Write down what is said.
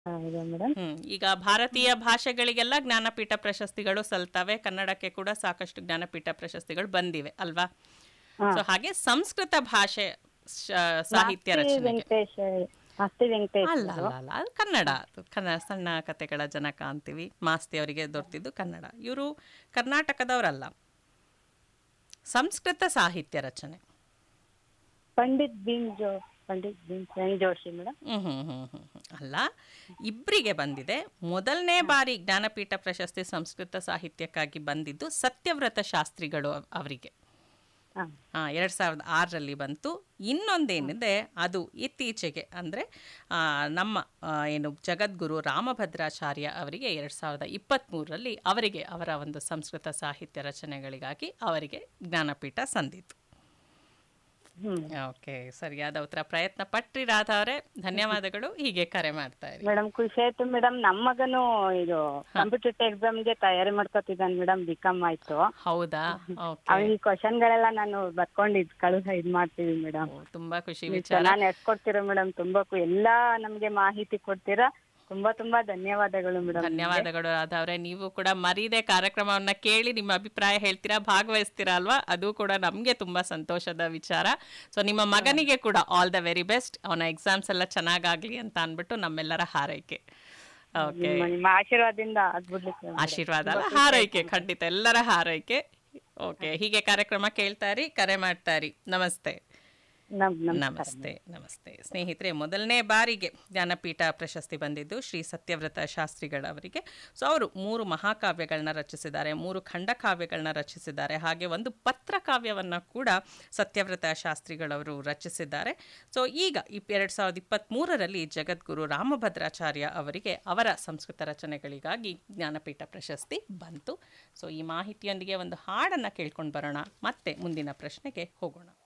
ಹೌದಾ ಮೇಡಮ್ ಹ್ಮ್ ಈಗ ಭಾರತೀಯ ಭಾಷೆಗಳಿಗೆಲ್ಲ ಜ್ಞಾನಪೀಠ ಪ್ರಶಸ್ತಿಗಳು ಸಲ್ತವೆ ಕನ್ನಡಕ್ಕೆ ಕೂಡ ಸಾಕಷ್ಟು ಜ್ಞಾನಪೀಠ ಪ್ರಶಸ್ತಿಗಳು ಬಂದಿವೆ ಅಲ್ವಾ ಸೊ ಹಾಗೆ ಸಂಸ್ಕೃತ ಭಾಷೆ ಶ- ಸಾಹಿತ್ಯ ರಚನೆಗೆ ವೆಂಕಟೇಶ್ ಮಾಸ್ತಿ ವೆಂಕಟೇಶ್ ಅಲ್ಲ ಅಲ್ಲ ಅಲ್ಲ ಅದು ಕನ್ನಡ ಅದು ಕನ್ನಡ ಸಣ್ಣ ಕಥೆಗಳ ಜನಕ ಅಂತೀವಿ ಮಾಸ್ತಿ ಅವರಿಗೆ ದೊರೆತಿದ್ದು ಕನ್ನಡ ಇವರು ಕರ್ನಾಟಕದವರಲ್ಲ ಸಂಸ್ಕೃತ ಸಾಹಿತ್ಯ ರಚನೆ ಪಂಡಿತ್ ಭೀಮ್ ಜೋ ಪಂಡಿತ್ ಭೀಮ್ ಸೇನ್ ಜೋಶಿ ಮೇಡಮ್ ಹ್ಮ್ ಹ್ಮ್ ಹ್ಮ್ ಹ್ಮ್ ಹ್ಮ್. ಅಲ್ಲ ಇಬ್ಬರಿಗೆ ಬಂದಿದೆ ಮೊದಲನೇ ಬಾರಿ ಜ್ಞಾನಪೀಠ ಪ್ರಶಸ್ತಿ ಸಂಸ್ಕೃತ ಸಾಹಿತ್ಯಕ್ಕಾಗಿ ಬಂದಿದ್ದು ಸತ್ಯವ್ರತ ಶಾಸ್ತ್ರಿಗಳು ಅವ್- ಅವರಿಗೆ ಹಾ ಎರಡು ಸಾವಿರದ ಆರರಲ್ಲಿ ಬಂತು ಇನ್ನೊಂದೇನಿದೆ ಅದು ಇತ್ತೀಚೆಗೆ ಅಂದರೆ ನಮ್ಮ ಆ, ಏನು ಜಗದ್ಗುರು ರಾಮಭದ್ರಾಚಾರ್ಯ ಅವರಿಗೆ ಎರಡು ಸಾವಿರದ ಇಪ್ಪತ್ತ್ಮೂರರಲ್ಲಿ ಅವರಿಗೆ ಅವರ ಒಂದು ಸಂಸ್ಕೃತ ಸಾಹಿತ್ಯ ರಚನೆಗಳಿಗಾಗಿ ಅವರಿಗೆ ಜ್ಞಾನಪೀಠ ಸಂದಿತು ಹ್ಮ್ ಓಕೆ ಸರಿಯಾದ ಉತ್ತರ ಪ್ರಯತ್ನ ಪಟ್ರಿ ರಾಧಾ ಅವರೇ ಧನ್ಯವಾದಗಳು ಹೀಗೆ ಕರೆ ಮಾಡ್ತಾ ಇರಿ ಮೇಡಮ್ ಖುಷಿ ಆಯ್ತು ಮೇಡಮ್ ನಮ್ಮ ಮಗನು ಇದು ಕಾಂಪಿಟೇಟಿವ್ ಎಕ್ಸಾಮ್ಗೆ ತಯಾರಿ ಮಾಡ್ಕೊತಿದ್ದಾನೆ ಮೇಡಮ್ ಬಿ ಕಾಮ್ ಆಯ್ತು ಹೌದಾ ಓಕೆ ಅವ್ನಿಗೆ ಕ್ವಶನ್ ಗಳೆಲ್ಲ ನಾನು ಬರ್ಕೊಂಡಿದ್ ಕಳುಹ ಇದ್ ಮಾಡ್ತೀವಿ ಮೇಡಮ್ ತುಂಬಾ ಖುಷಿ ನೀವು ವಿಚಾರ ಚೆನ್ನಾಗಿ ನಡ್ಸ್ಕೊಡ್ತೀರಾ ಮೇಡಮ್ ತುಂಬಾ ಕು- ಎಲ್ಲಾ ನಮ್ಗೆ ಮಾಹಿತಿ ಕೊಡ್ತೀರಾ ತುಂಬಾ ತುಂಬಾ ಧನ್ಯವಾದಗಳು ಮೇಡಮ್ ಧನ್ಯವಾದಗಳು ರಾಧಾ ಅವರೇ ನೀವು ಕೂಡ ಮರೀದೆ ಕಾರ್ಯಕ್ರಮವನ್ನ ಕೇಳಿ ನಿಮ್ಮ ಅಭಿಪ್ರಾಯ ಹೇಳ್ತೀರಾ ಭಾಗವಹಿಸ್ತೀರಾ ಅಲ್ವಾ ಅದು ಕೂಡ ನಮಗೆ ತುಂಬಾ ಸಂತೋಷದ ವಿಚಾರ ಸೊ ನಿಮ್ಮ ಮಗನಿಗೆ ಕೂಡ ಆಲ್ ದ ವೆರಿ ಬೆಸ್ಟ್ ಅವನ ಎಕ್ಸಾಮ್ಸ್ ಎಲ್ಲ ಚೆನ್ನಾಗಾಗ್ಲಿ ಅಂತ ಅನ್ಬಿಟ್ಟು ನಮ್ಮೆಲ್ಲರ ಹಾರೈಕೆ ಓಕೆ ನಿಮ್ಮ ನಿಮ್ಮ ಆಶೀರ್ವಾದದಿಂದ ಆಗ್ಬಿಡ್ಲಿಕ್ಕೆ madam. ಆಶೀರ್ವಾದ ಅಲ್ಲ ಹಾರೈಕೆ ಖಂಡಿತ ಎಲ್ಲರ ಹಾರೈಕೆ ಓಕೆ ಹೀಗೆ ಕಾರ್ಯಕ್ರಮ ಕೇಳ್ತಾ ಇರಿ ಕರೆ ಮಾಡ್ತಾ ಇರಿ ನಮಸ್ತೆ ನಮ್ ನಮ್ ನಮಸ್ತೆ ನಮಸ್ತೆ ಸ್ನೇಹಿತರೆ ಮೊದಲನೇ ಬಾರಿಗೆ ಜ್ಞಾನಪೀಠ ಪ್ರಶಸ್ತಿ ಬಂದಿದ್ದು ಶ್ರೀ ಸತ್ಯವ್ರತ ಶಾಸ್ತ್ರಿಗಳವರಿಗೆ ಸೊ ಅವರು ಮೂರು ಮಹಾಕಾವ್ಯಗಳನ್ನ ರಚಿಸಿದ್ದಾರೆ ಮೂರು ಖಂಡಕಾವ್ಯಗಳನ್ನ ರಚಿಸಿದ್ದಾರೆ ಹಾಗೆ ಒಂದು ಪತ್ರಕಾವ್ಯವನ್ನು ಕೂಡ ಸತ್ಯವ್ರತ ಶಾಸ್ತ್ರಿಗಳವರು ರಚಿಸಿದ್ದಾರೆ ಸೊ ಈಗ ಇಪ್ ಎರಡು ಸಾವಿರದ ಇಪ್ಪತ್ತ್ಮೂರರಲ್ಲಿ ಜಗದ್ಗುರು ರಾಮಭದ್ರಾಚಾರ್ಯ ಅವರಿಗೆ ಅವರ ಸಂಸ್ಕೃತ ರಚನೆಗಳಿಗಾಗಿ ಜ್ಞಾನಪೀಠ ಪ್ರಶಸ್ತಿ ಬಂತು ಸೊ ಈ ಮಾಹಿತಿಯೊಂದಿಗೆ ಒಂದು ಹಾಡನ್ನು ಕೇಳ್ಕೊಂಡು ಬರೋಣ ಮತ್ತೆ ಮುಂದಿನ ಪ್ರಶ್ನೆಗೆ ಹೋಗೋಣ